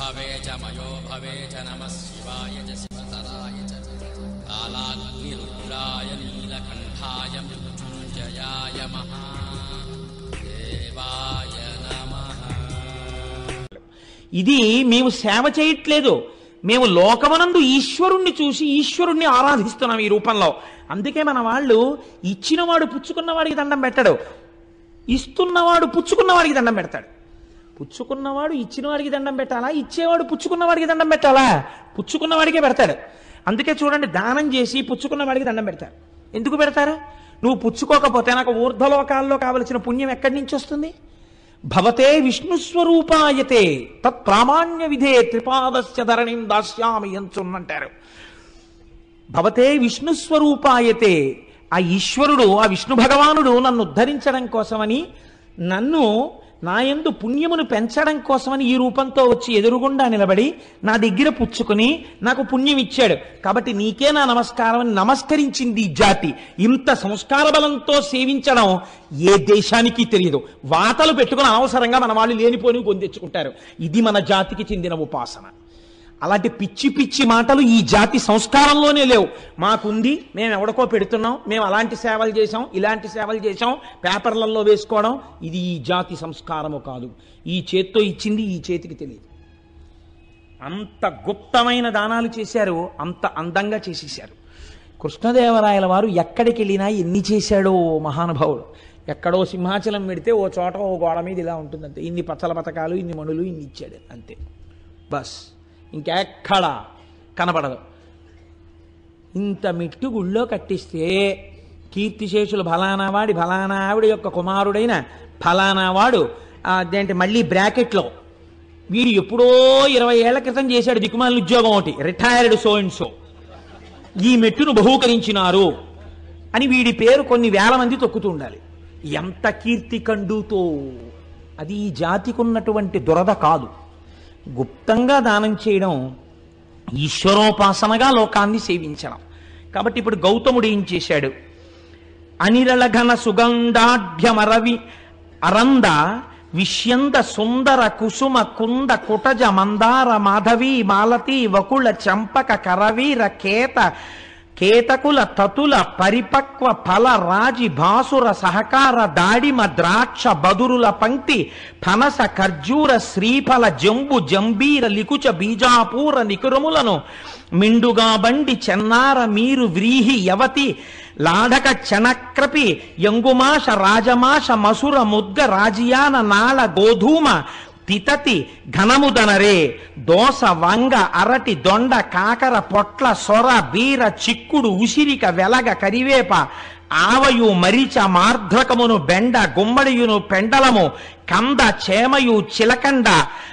भवे च मयो भवे च नमः शिवाय च शिवतराय च कालाग्निरुद्राय नीलकण्ठाय मृत्युञ्जयाय महादेवाय नमः ఇది మేము సేవ చేయట్లేదు మేము లోకమనందు ఈశ్వరుణ్ణి చూసి ఈశ్వరుణ్ణి ఆరాధిస్తున్నాం ఈ రూపంలో అందుకే మన వాళ్ళు ఇచ్చినవాడు పుచ్చుకున్నవాడికి దండం పెట్టడు ఇస్తున్నవాడు పుచ్చుకున్నవాడికి దండం పెడతాడు పుచ్చుకున్నవాడు ఇచ్చినవాడికి దండం పెట్టాలా ఇచ్చేవాడు పుచ్చుకున్నవాడికి దండం పెట్టాలా పుచ్చుకున్నవాడికే పెడతాడు అందుకే చూడండి దానం చేసి పుచ్చుకున్నవాడికి దండం పెడతారు ఎందుకు పెడతారు నువ్వు పుచ్చుకోకపోతే నాకు ఊర్ధ్వలోకాల్లో కావలసిన పుణ్యం ఎక్కడి నుంచి వస్తుంది భవతే విష్ణుస్వరూపాయతే తత్ ప్రామాణ్య విధే త్రిపాదస్య ధరణిం దాస్యామి ఎంచున్నంటారు భవతే విష్ణుస్వరూపాయతే ఆ ఈశ్వరుడు ఆ విష్ణు భగవానుడు నన్ను ఉద్ధరించడం కోసమని నన్ను నా యందు పుణ్యమును పెంచడం కోసమని ఈ రూపంతో వచ్చి ఎదురుగుండా నిలబడి నా దగ్గర పుచ్చుకుని నాకు పుణ్యం ఇచ్చాడు కాబట్టి నీకే నా నమస్కారం అని నమస్కరించింది ఈ జాతి ఇంత సంస్కార బలంతో సేవించడం ఏ దేశానికి తెలియదు వాతలు పెట్టుకుని అనవసరంగా మన వాళ్ళు లేనిపోని పొందెచ్చుకుంటారు ఇది మన జాతికి చెందిన ఉపాసన అలాంటి పిచ్చి పిచ్చి మాటలు ఈ జాతి సంస్కారంలోనే లేవు మాకుంది మేము ఎవడికో పెడుతున్నాం మేము అలాంటి సేవలు చేసాం ఇలాంటి సేవలు చేసాం పేపర్లలో వేసుకోవడం ఇది ఈ జాతి సంస్కారము కాదు ఈ చేత్తో ఇచ్చింది ఈ చేతికి తెలియదు అంత గుప్తమైన దానాలు చేశారు అంత అందంగా చేసేశారు కృష్ణదేవరాయల వారు ఎక్కడికి వెళ్ళినా ఎన్ని చేశాడో మహానుభావుడు ఎక్కడో సింహాచలం పెడితే ఓ చోట ఓ గోడ మీద ఇలా ఉంటుందంతే ఇన్ని పచ్చల పథకాలు ఇన్ని మణులు ఇన్ని ఇచ్చాడు అంతే బస్ ఇంకెక్కడా కనపడదు ఇంత మిట్టు గుళ్ళో కట్టిస్తే కీర్తిశేషులు ఫలానా వాడి ఫలానా ఆవిడ యొక్క కుమారుడైన ఫలానా వాడు ఆ, అదేంటి మళ్ళీ బ్రాకెట్లో వీడు ఎప్పుడో ఇరవై ఏళ్ల క్రితం చేశాడు దిక్కుమాలిన ఉద్యోగం ఒకటి రిటైర్డ్ సో అండ్ సో ఈ మెట్టును బహూకరించినారు అని వీడి పేరు కొన్ని వేల మంది తొక్కుతూ ఉండాలి ఎంత కీర్తి కండుతో అది ఈ జాతికి ఉన్నటువంటి దురద కాదు గుప్తంగా దానం చేయడం ఈశ్వరోపాసనగా లోకాన్ని సేవించడం కాబట్టి ఇప్పుడు గౌతముడు ఏం చేశాడు అనిరళఘన సుగంధాఢ్యమరవి అరంద విష్యంద సుందర కుసుమ కుంద కుటజ మందార మాధవి మాలతి వకుళ చంపక కరవీర కేత కేతకుల తతుల పరిపక్వ ఫల రాజి భాసుర సహకార దాడిమ ద్రాక్ష బదురుల పంక్తి ఫనస ఖర్జూర శ్రీఫల జంబు జంబీర లికుచ బీజాపూర నికురములను మిండుగా బండి చెన్నార మీరు వ్రీహి యవతి లాఢక చనక్రపి యంగుమాష రాజమాష మసుర ముద్గ రాజియాన నాళ గోధూమ తితతి ఘనముదనరే దోస వంగ అరటి దొండ కాకర పొట్ల సొర బీర చిక్కుడు ఉసిరిక వెలగ కరివేప ఆవయు మరిచ మార్ధ్రకమును బెండ గుమ్మడియును పెండలము కంద చేమయు చిలకండ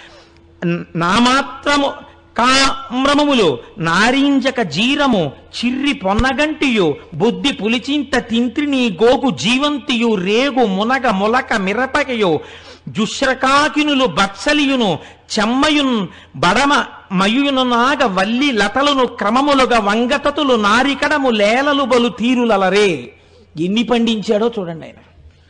నామాత్రము కామ్రమములు నారింజక జీరము చిర్రి పొన్నగంటియు బుద్ధి పులిచింత తింత్రిని గోగు జీవంతియు రేగు మునగ ములక మిరపకయు జుశ్రకాకినులు బత్సలియును చెమ్మయున్ బడమ మయును నాగ వల్లి లతలను క్రమములుగా వంగతతులు నారికడము లేలలు బలు తీరులలరే ఎన్ని పండించాడో చూడండి ఆయన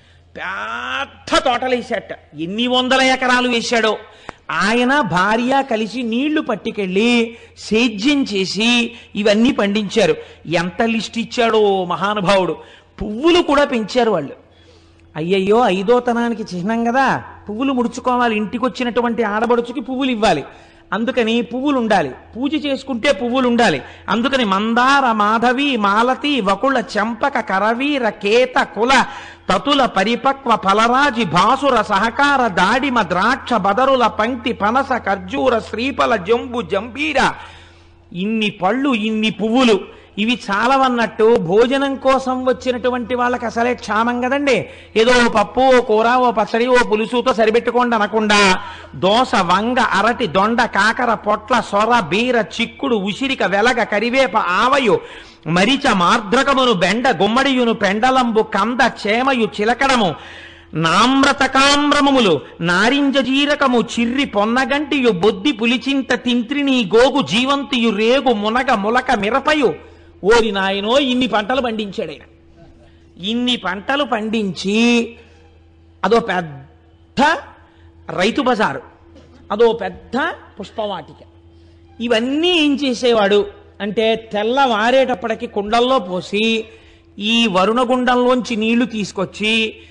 పెద్ద తోటలు వేసాట ఎన్ని వందల ఎకరాలు వేశాడో ఆయన భార్య కలిసి నీళ్లు పట్టుకెళ్ళి సేద్యం చేసి ఇవన్నీ పండించారు ఎంత లిస్ట్ ఇచ్చాడో మహానుభావుడు పువ్వులు కూడా పెంచారు వాళ్ళు అయ్యయ్యో ఐదోతనానికి చిహ్నం కదా పువ్వులు ముడుచుకోవాలి ఇంటికి వచ్చినటువంటి ఆడబడుచుకి పువ్వులు ఇవ్వాలి అందుకని పువ్వులు ఉండాలి పూజ చేసుకుంటే పువ్వులు ఉండాలి అందుకని మందార మాధవి మాలతి వకుళ చెంపక కరవీర కేత కుల తతుల పరిపక్వ ఫలరాజి భాసుర సహకార దాడిమ ద్రాక్ష బదరుల పంక్తి పనస ఖర్జూర శ్రీఫల జంబు జంబీర ఇన్ని పళ్ళు ఇన్ని పువ్వులు ఇవి చాలవన్నట్టు భోజనం కోసం వచ్చినటువంటి వాళ్ళకి అసలే క్షామం కదండి ఏదో ఓ పప్పు ఓ కూర ఓ పచ్చడి ఓ పులుసుతో సరిపెట్టుకోండి అనకుండా దోస వంగ అరటి దొండ కాకర పొట్ల సొర బీర చిక్కుడు ఉసిరిక వెలగ కరివేప ఆవయు మరిచ మార్ద్రకమును బెండ గుమ్మడియును పెండలంబు కంద చేమయు చిలకడము నామ్రతకామ్రమములు నారింజ జీరకము చిర్రి పొన్నగంటియు బొద్ది పులిచింత తింత్రిని గోగు జీవంతియు రేగు మునగ ములక మిరపయు ఓరి నాయనో ఇన్ని పంటలు పండించాడు ఆయన ఇన్ని పంటలు పండించి అదో పెద్ద రైతు బజారు అదో పెద్ద పుష్పవాటిక ఇవన్నీ ఏం చేసేవాడు అంటే తెల్లవారేటప్పటికి కుండల్లో పోసి ఈ వరుణగుండంలోంచి నీళ్లు తీసుకొచ్చి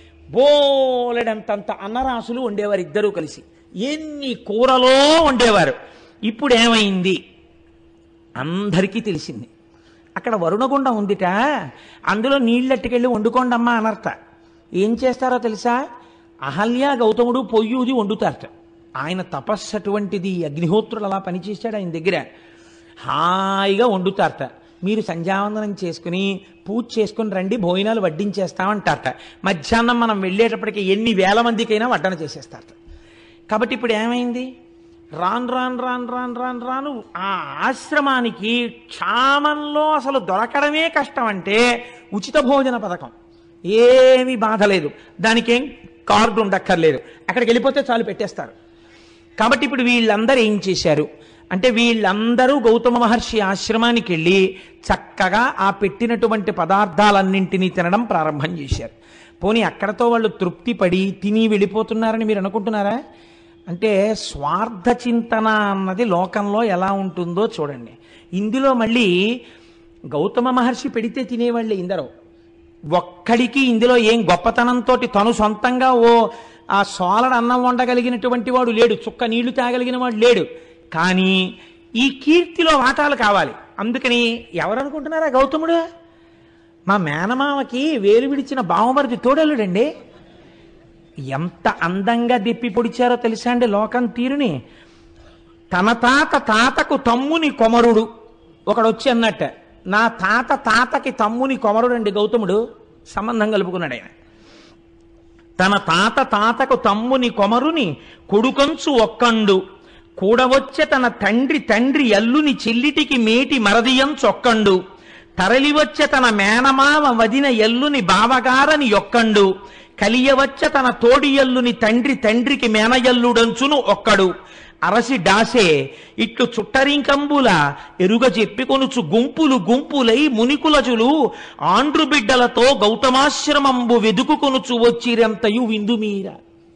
బోలెడంతంత అన్నరాసులు వండేవారు ఇద్దరూ కలిసి ఎన్ని కూరలో వండేవారు ఇప్పుడు ఏమైంది అందరికీ తెలిసింది అక్కడ వరుణగుండం ఉందిట అందులో నీళ్ళెట్టుకెళ్ళి వండుకోండమ్మా అనర్త ఏం చేస్తారో తెలుసా అహల్య గౌతముడు పొయ్యూది వండుతారట ఆయన తపస్సు అటువంటిది అగ్నిహోత్రుడు అలా పనిచేశాడు ఆయన దగ్గర హాయిగా వండుతారట మీరు సంధ్యావందనం చేసుకుని పూజ చేసుకుని రండి భోజనాలు వడ్డించేస్తామంటారట మధ్యాహ్నం మనం వెళ్ళేటప్పటికి ఎన్ని వేల మందికైనా వడ్డన చేసేస్తారట కాబట్టి ఇప్పుడు ఏమైంది రాను రాను రాను రాను రాను రాను ఆ ఆశ్రమానికి క్షామంలో అసలు దొరకడమే కష్టం అంటే ఉచిత భోజన పథకం ఏమీ బాధ లేదు దానికేం కార్డు ఉండక్కర్లేదు అక్కడికి వెళ్ళిపోతే చాలు పెట్టేస్తారు కాబట్టి ఇప్పుడు వీళ్ళందరూ ఏం చేశారు అంటే వీళ్ళందరూ గౌతమ మహర్షి ఆశ్రమానికి వెళ్ళి చక్కగా ఆ పెట్టినటువంటి పదార్థాలన్నింటినీ తినడం ప్రారంభం చేశారు పోనీ అక్కడతో వాళ్ళు తృప్తి పడి తిని వెళ్ళిపోతున్నారని మీరు అనుకుంటున్నారా అంటే స్వార్థ చింతన అన్నది లోకంలో ఎలా ఉంటుందో చూడండి ఇందులో మళ్ళీ గౌతమ మహర్షి పెడితే తినేవాళ్ళే ఇందరూ ఒక్కడికి ఇందులో ఏం గొప్పతనంతో తను సొంతంగా ఓ ఆ సోలడ అన్నం వండగలిగినటువంటి వాడు లేడు చుక్క నీళ్లు తాగలిగిన వాడు లేడు కానీ ఈ కీర్తిలో వాటాలు కావాలి అందుకని ఎవరనుకుంటున్నారా గౌతముడు మా మేనమామకి వేలు విడిచిన బావమరిది తోడలుడండి ఎంత అందంగా దిప్పి పొడిచారో తెలుసా అండి లోకం తీరుని తన తాత తాతకు తమ్ముని కొమరుడు ఒకడు వచ్చి అన్నట్ట నా తాత తాతకి తమ్ముని కొమరుడు అండి గౌతముడు సంబంధం కలుపుకున్నాడు ఆయన తన తాత తాతకు తమ్ముని కొమరుని కొడుకంచు ఒక్కండు కూడవచ్చే తన తండ్రి తండ్రి ఎల్లుని చెల్లిటికి మేటి మరదియంచొక్కండు తరలివచ్చే తన మేనమావ వదిన ఎల్లుని బావగారని యొక్కండు కలియవచ్చ తన తోడి ఎల్లుని తండ్రి తండ్రికి మేనయల్లుడంచును ఒక్కడు అరసి డాసే ఇట్లు చుట్టరింకంబుల ఎరుగ చెప్పికొనుచు గుంపులు గుంపులై మునికులజులు ఆండ్రు బిడ్డలతో గౌతమాశ్రమంబు వెదుకుకొనుచు వచ్చిరంతయు విందుమీర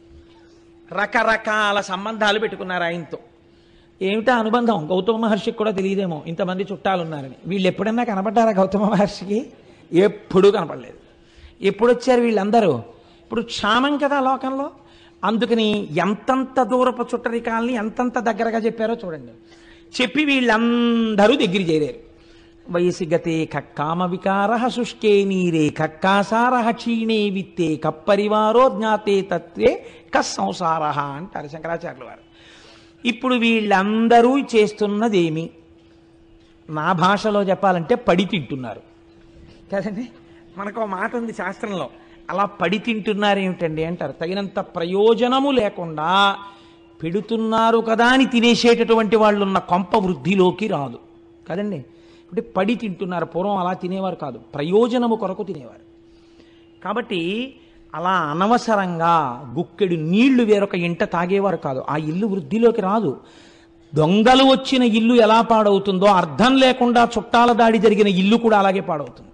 రకరకాల సంబంధాలు పెట్టుకున్నారు ఆయనతో ఏమిటా అనుబంధం గౌతమ మహర్షికి కూడా తెలియదేమో ఇంతమంది చుట్టాలు ఉన్నారని వీళ్ళు ఎప్పుడన్నా కనపడ్డారా గౌతమ మహర్షికి ఎప్పుడూ కనపడలేదు ఎప్పుడు వచ్చారు వీళ్ళందరూ ఇప్పుడు క్షామం కదా లోకంలో అందుకని ఎంతంత దూరపు చుట్టరికాలని ఎంతంత దగ్గరగా చెప్పారో చూడండి చెప్పి వీళ్ళందరూ దగ్గర చేరారు వయసి గతే కక్కామ వికార శుష్కే నీరే కక్కాసార క్షీణే విత్తే కప్పరివారో జ్ఞాతే తత్వే కస్సంసార అంటారు శంకరాచార్యుల వారు ఇప్పుడు వీళ్ళందరూ చేస్తున్నదేమి నా భాషలో చెప్పాలంటే పడి తింటున్నారు కదండి మనకు ఒక మాట ఉంది శాస్త్రంలో అలా పడి తింటున్నారు ఏమిటండి అంటారు తగినంత ప్రయోజనము లేకుండా పెడుతున్నారు కదా అని తినేసేటటువంటి వాళ్ళు ఉన్న కొంప వృద్ధిలోకి రాదు కదండి ఇప్పుడు పడి తింటున్నారు పూర్వం అలా తినేవారు కాదు ప్రయోజనము కొరకు తినేవారు కాబట్టి అలా అనవసరంగా గుక్కెడు నీళ్లు వేరొక ఇంట తాగేవారు కాదు ఆ ఇల్లు వృద్ధిలోకి రాదు దొంగలు వచ్చిన ఇల్లు ఎలా పాడవుతుందో అర్థం లేకుండా చుట్టాల దాడి జరిగిన ఇల్లు కూడా అలాగే పాడవుతుంది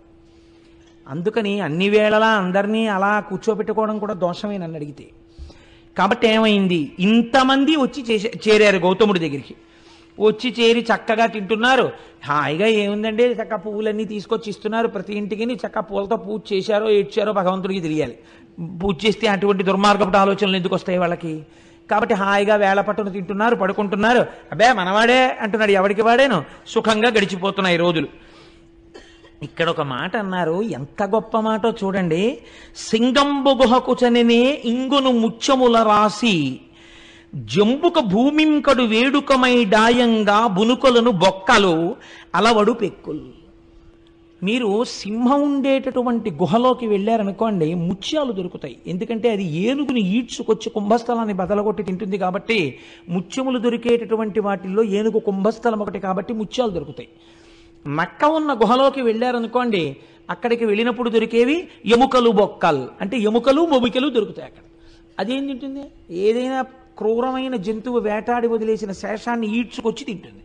అందుకని అన్ని వేళలా అందరినీ అలా కూర్చోబెట్టుకోవడం కూడా దోషమే నన్ను అడిగితే కాబట్టి ఏమైంది ఇంతమంది వచ్చి చేసే చేరారు గౌతముడి దగ్గరికి వచ్చి చేరి చక్కగా తింటున్నారు హాయిగా ఏముందండి చక్క పువ్వులన్నీ తీసుకొచ్చి ఇస్తున్నారు ప్రతి ఇంటికి చక్క పూలతో పూజ చేశారో ఏడ్చారో భగవంతుడికి తెలియాలి పూజ చేస్తే అటువంటి దుర్మార్గపు ఆలోచనలు ఎందుకు వస్తాయి వాళ్ళకి కాబట్టి హాయిగా వేళ పట్టును తింటున్నారు పడుకుంటున్నారు అబ్బే మనవాడే అంటున్నాడు ఎవరికి వాడేను సుఖంగా గడిచిపోతున్నాయి రోజులు ఇక్కడ ఒక మాట అన్నారు ఎంత గొప్ప మాటో చూడండి సింగంబు గుహకు చనినే ఇంగును ముచ్చముల రాసి జంబుక భూమింకడు వేడుకమై డాయంగా బునుకలను బొక్కలు అలవడు పెక్కులు మీరు సింహం ఉండేటటువంటి గుహలోకి వెళ్ళారనుకోండి ముత్యాలు దొరుకుతాయి ఎందుకంటే అది ఏనుగుని ఈడ్చుకొచ్చి కుంభస్థలాన్ని బదలగొట్టి తింటుంది కాబట్టి ముత్యములు దొరికేటటువంటి వాటిల్లో ఏనుగు కుంభస్థలం ఒకటి కాబట్టి ముత్యాలు దొరుకుతాయి నక్క ఉన్న గుహలోకి వెళ్ళారనుకోండి అక్కడికి వెళ్ళినప్పుడు దొరికేవి ఎముకలు బొక్కలు అంటే ఎముకలు మొబికలు దొరుకుతాయి అక్కడ అదేం తింటుంది ఏదైనా క్రూరమైన జంతువు వేటాడి వదిలేసిన శేషాన్ని ఈడ్చుకొచ్చి తింటుంది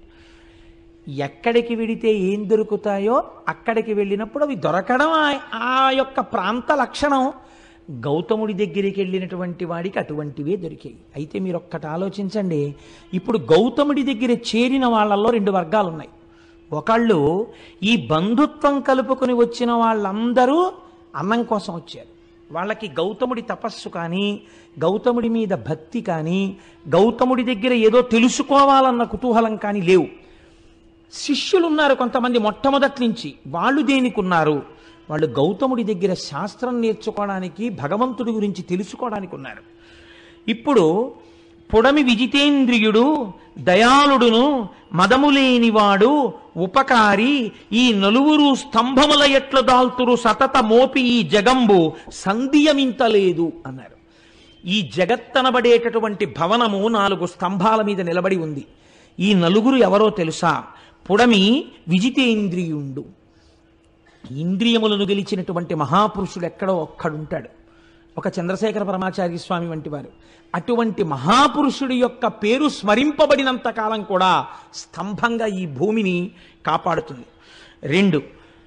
ఎక్కడికి వెడితే ఏం దొరుకుతాయో అక్కడికి వెళ్ళినప్పుడు అవి దొరకడం ఆ- ఆ యొక్క ప్రాంత లక్షణం గౌతముడి దగ్గరికి వెళ్ళినటువంటి వాడికి అటువంటివే దొరికాయి అయితే మీరు ఒక్కటి ఆలోచించండి ఇప్పుడు గౌతముడి దగ్గర చేరిన వాళ్ళల్లో రెండు వర్గాలు ఉన్నాయి ఒకళ్ళు ఈ బంధుత్వం కలుపుకొని వచ్చిన వాళ్ళందరూ అన్నం కోసం వచ్చారు వాళ్ళకి గౌతముడి తపస్సు కానీ గౌతముడి మీద భక్తి కానీ గౌతముడి దగ్గర ఏదో తెలుసుకోవాలన్న కుతూహలం కానీ లేవు శిష్యులు ఉన్నారు కొంతమంది మొట్టమొదటి నుంచి వాళ్ళు దేనికి ఉన్నారు వాళ్ళు గౌతముడి దగ్గర శాస్త్రం నేర్చుకోవడానికి భగవంతుడి గురించి తెలుసుకోవడానికి ఉన్నారు ఇప్పుడు పొడమి విజితేంద్రియుడు దయాళుడును మదములేనివాడు ఉపకారి ఈ నలుగురు స్తంభముల ఎట్లు దాల్తురు సతత మోపి ఈ జగంబు సంధియమింతలేదు అన్నారు ఈ జగత్తనబడేటటువంటి భవనము నాలుగు స్తంభాల మీద నిలబడి ఉంది ఈ నలుగురు ఎవరో తెలుసా పుడమి విజితేంద్రియుండు ఇంద్రియములను గెలిచినటువంటి మహాపురుషుడు ఎక్కడో ఒక్కడుంటాడు ఒక చంద్రశేఖర పరమాచార్య స్వామి వంటి వారు అటువంటి మహాపురుషుడి యొక్క పేరు స్మరింపబడినంత కాలం కూడా స్తంభంగా ఈ భూమిని కాపాడుతుంది రెండు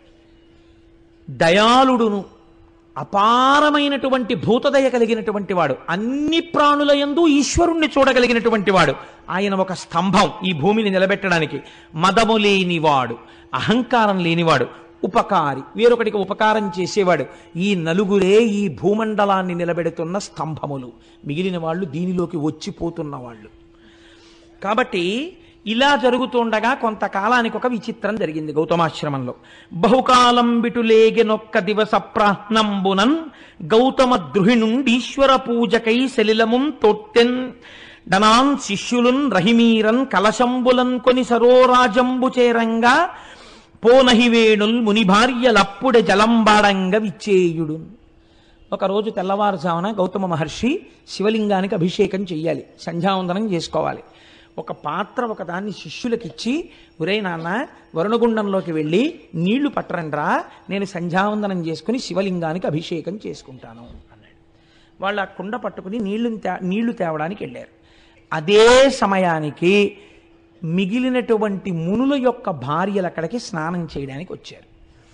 దయాళుడును అపారమైనటువంటి భూతదయ కలిగినటువంటి వాడు అన్ని ప్రాణుల యందు ఈశ్వరుణ్ణి చూడగలిగినటువంటి వాడు ఆయన ఒక స్తంభం ఈ భూమిని నిలబెట్టడానికి మదము లేనివాడు అహంకారం లేనివాడు ఉపకారి వేరొకటికి ఉపకారం చేసేవాడు ఈ నలుగురే ఈ భూమండలాన్ని నిలబెడుతున్న స్తంభములు మిగిలిన వాళ్ళు దీనిలోకి వచ్చిపోతున్న వాళ్ళు కాబట్టి ఇలా జరుగుతుండగా కొంతకాలానికి ఒక విచిత్రం జరిగింది గౌతమాశ్రమంలో బహుకాలం బిటులేగెనొక్క దివస ప్రాహ్నంబునన్ గౌతమ ద్రుహిణుండీశ్వర పూజకై సలిలముం తొట్టెన్ డనాన్ శిష్యులున్ రహిమీరన్ కలశంబులన్ కొని సరోరాజంబు చేరంగా పోనహివేణుల్ ముని భార్యలప్పుడే జలంబాడంగ విచ్చేయుడు ఒకరోజు తెల్లవారుజామున గౌతమ మహర్షి శివలింగానికి అభిషేకం చెయ్యాలి సంధ్యావందనం చేసుకోవాలి ఒక పాత్ర ఒక దాన్ని శిష్యులకిచ్చి ఒరే నాన్న వరుణగుండంలోకి వెళ్ళి నీళ్లు పట్టరండ్రా నేను సంధ్యావందనం చేసుకుని శివలింగానికి అభిషేకం చేసుకుంటాను అన్నాడు వాళ్ళు ఆ కుండ పట్టుకుని నీళ్లు తే నీళ్లు తేవడానికి వెళ్ళారు అదే సమయానికి మిగిలినటువంటి మునుల యొక్క భార్యలు అక్కడికి స్నానం చేయడానికి వచ్చారు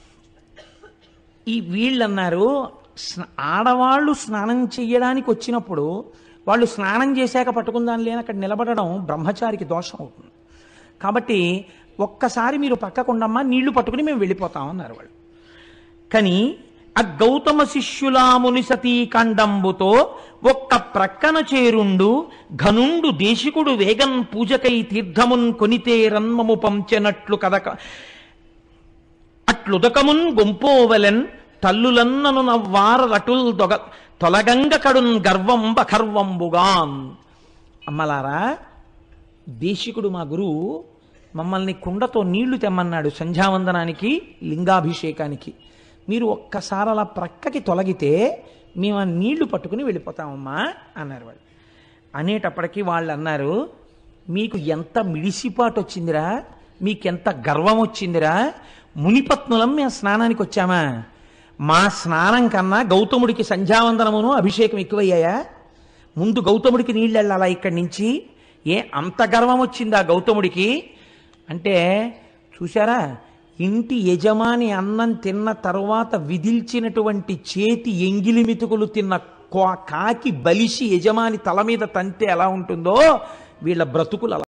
ఈ వీళ్ళన్నారు స్న- ఆడవాళ్ళు స్నానం చెయ్యడానికి వచ్చినప్పుడు వాళ్ళు స్నానం చేశాక పట్టుకుందాని లేని అక్కడ నిలబడడం బ్రహ్మచారికి దోషం అవుతుంది కాబట్టి ఒక్కసారి మీరు పక్కకుండమ్మా నీళ్లు పట్టుకుని మేము వెళ్ళిపోతాం అన్నారు వాళ్ళు కానీ ఆ గౌతమ శిష్యులాముని సతీకండంబుతో ఒక్క ప్రక్కన చేరుండు ఘనుండు దేశికుడు వేగన్ పూజకై తీర్థమున్ కొనితే రన్మము పంచెనట్లు కదక అట్లుదకమున్ గుంపోవలెన్ తల్లులన్నను నవ్వార రటుల్ దొగ తొలగంగ కడున్ గర్వం బఖర్వంబుగాన్ అమ్మలారా దేశికుడు మా గురువు మమ్మల్ని కుండతో నీళ్లు తెమ్మన్నాడు సంధ్యావందనానికి లింగాభిషేకానికి మీరు ఒక్కసారి అలా ప్రక్కకి తొలగితే మేము ఆ నీళ్లు పట్టుకుని వెళ్ళిపోతామమ్మా అన్నారు వాళ్ళు అనేటప్పటికీ వాళ్ళు అన్నారు మీకు ఎంత మిడిసిపాటు వచ్చిందిరా మీకెంత గర్వం వచ్చిందిరా మునిపత్నులం మేము స్నానానికి వచ్చామా మా స్నానం కన్నా గౌతముడికి సంధ్యావందనమును అభిషేకం ఎక్కువయ్యాయా ముందు గౌతముడికి నీళ్ళు వెళ్ళాలా ఇక్కడి నుంచి ఏ అంత గర్వం వచ్చిందా గౌతముడికి అంటే చూసారా ఇంటి యజమాని అన్నం తిన్న తర్వాత విధిల్చినటువంటి చేతి ఎంగిలి మితుకులు తిన్న కో- కాకి బలిసి యజమాని తల మీద తంతే ఎలా ఉంటుందో వీళ్ళ బ్రతుకులు అలా